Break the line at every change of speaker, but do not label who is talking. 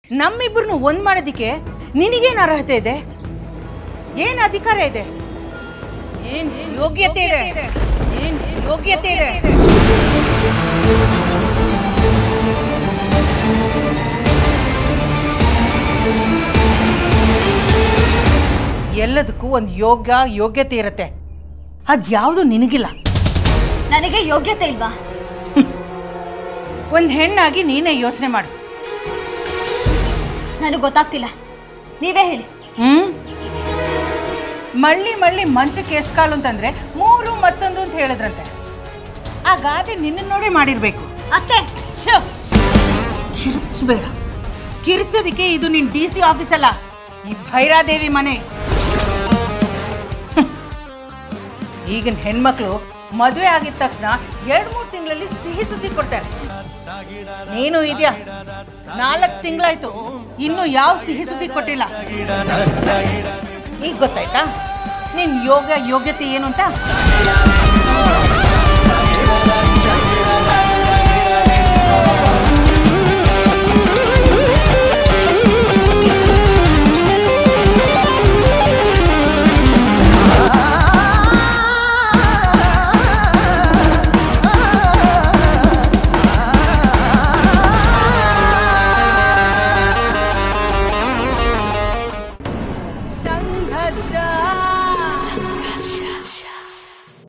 ನಮ್ಮಿಬ್ಬರನ್ನು ಒಂದ್ ಮಾಡೋದಿಕ್ಕೆ ನಿನಗೇನು ಅರ್ಹತೆ ಇದೆ ಏನು ಅಧಿಕಾರ ಇದೆ ಏನ್ ಯೋಗ್ಯತೆ ಇದೆ ಏನ್ ಯೋಗ್ಯತೆ ಇದೆ ಎಲ್ಲದಕ್ಕೂ ಒಂದು ಯೋಗ ಯೋಗ್ಯತೆ ಇರುತ್ತೆ ಅದು ಯಾವುದು ನಿನಗಿಲ್ಲ
ನನಗೆ ಯೋಗ್ಯತೆ ಇಲ್ವಾ
ಒಂದು ಹೆಣ್ಣಾಗಿ ನೀನೇ ಯೋಚನೆ ಮಾಡು
ನನಗೆ ಗೊತ್ತಾಗ್ತಿಲ್ಲ ನೀವೇ ಹೇಳಿ
ಹ್ಮ್ ಮಳ್ಳಿ ಮಳ್ಳಿ ಮಂಚಕ್ಕೆ ಎಷ್ಟು ಕಾಲು ಅಂತಂದ್ರೆ ಮೂರು ಮತ್ತೊಂದು ಅಂತ ಹೇಳಿದ್ರಂತೆ ಆ ಗಾದೆ ನಿನ್ನ ನೋಡಿ ಮಾಡಿರ್ಬೇಕು
ಅತ್ತೆ
ಶ್ಯೋ! ಕಿರ್ಚ್ಬೇಡ ಕಿರ್ಚೋದಿಕ್ಕೆ ಇದು ನಿನ್ ಡಿ ಸಿ ಆಫೀಸ್ ಅಲ್ಲ ಈ ಭೈರಾದೇವಿ ಮನೆ ಹ್ಮ್. ಈಗಿನ ಹೆಣ್ಮಕ್ಳು ಮದುವೆ ಆಗಿದ ತಕ್ಷಣ ಎರಡು ಮೂರು ತಿಂಗಳಲ್ಲಿ ಸಿಹಿ ಸುದ್ದಿ ಕೊಡ್ತಾರೆ ನೀನು ಇದೆಯಾ ನಾಲ್ಕು ತಿಂಗಳಾಯ್ತು ಇನ್ನು ಯಾವ ಸಿಹಿ ಸುದ್ದಿ ಕೊಟ್ಟಿಲ್ಲ ಈಗ ಗೊತ್ತಾಯ್ತಾ ನಿನ್ ಯೋಗ ಯೋಗ್ಯತೆ ಏನು ಅಂತ